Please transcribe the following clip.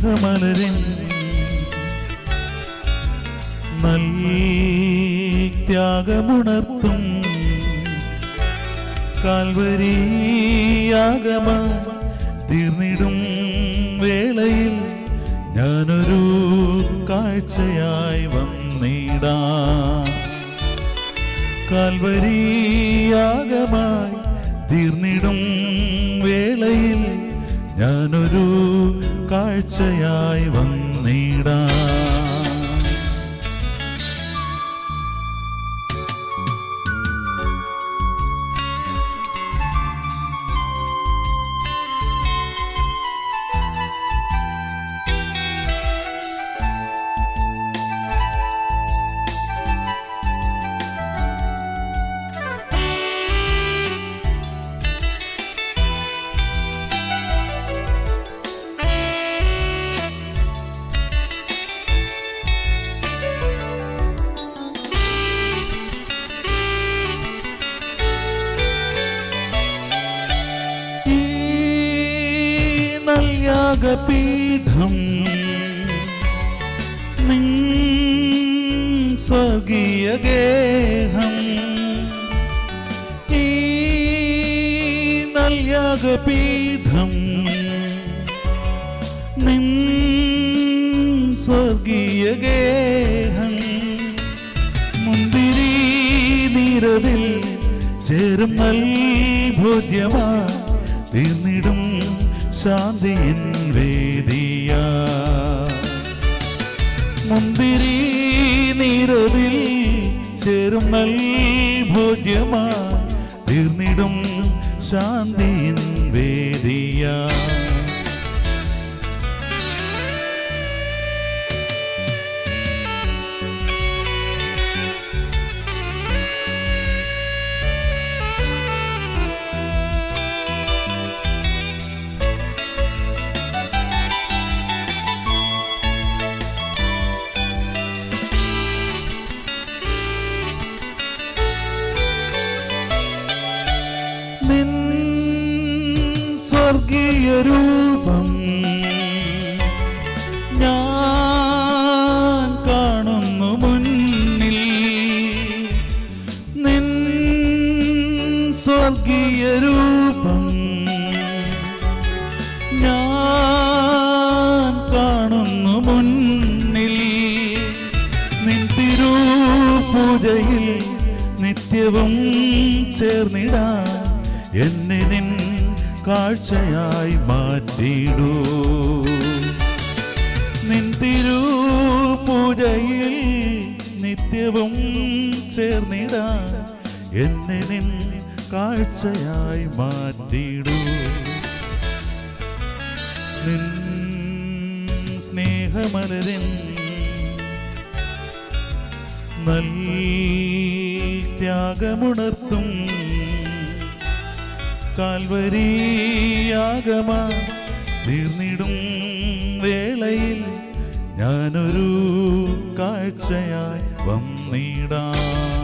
സ്നേഹമലരിൻ നൽ ത്യാഗമുണർത്തും കാൽവരിയാകമ തീർന്നിടും വേളയിൽ ഞാനൊരു കാഴ്ചയായി വന്നിടാം കാൽവരിയാകമായി തീർന്നിടും വേളയിൽ ഞാനൊരു കാഴ്ചയായി വന്നിടാം ഈ നൽയാഗപീഠം നിൻ സ്വർഗീയ ഗേഹം ഈ നൽയാഗപീഠം നിൻ സ്വർഗീയ ഗേഹം മുന്തിരി നീരവിൽ ചേരും നൽഭോജ്യമാ തീർന്നിടും ശാന്തിയിൻ വേദിയ മുന്തിരി നീരവിൽ ചേരും നൽഭോജ്യമാ തീർന്നിടും ശാന്തിയിൻ വേദിയ നിൻ സ്വർഗീയ രൂപം ഞാൻ കാണുന്നു മുന്നിൽ നിൻ സ്വർഗീയ രൂപം ഞാൻ കാണുന്നു മുന്നിൽ നിൻ തിരുപൂജയിൽ നിത്യവും ചേർന്നിടാൻ എന്നെ നിൻ കാഴ്ചയായി മാറ്റിടൂ നിൻ തിരുപൂജയിൽ നിത്യവും ചേർന്നിടാൻ എന്നെ നിൻ കാഴ്ചയായി മാറ്റിടൂ നിൻ സ്നേഹമലരിൻ നൽ ത്യാഗമുണർത്തും കാൽവരിയാകമ തീർന്നിടും വേളയിൽ ഞാനൊരു കാഴ്ചയായി വന്നിടാം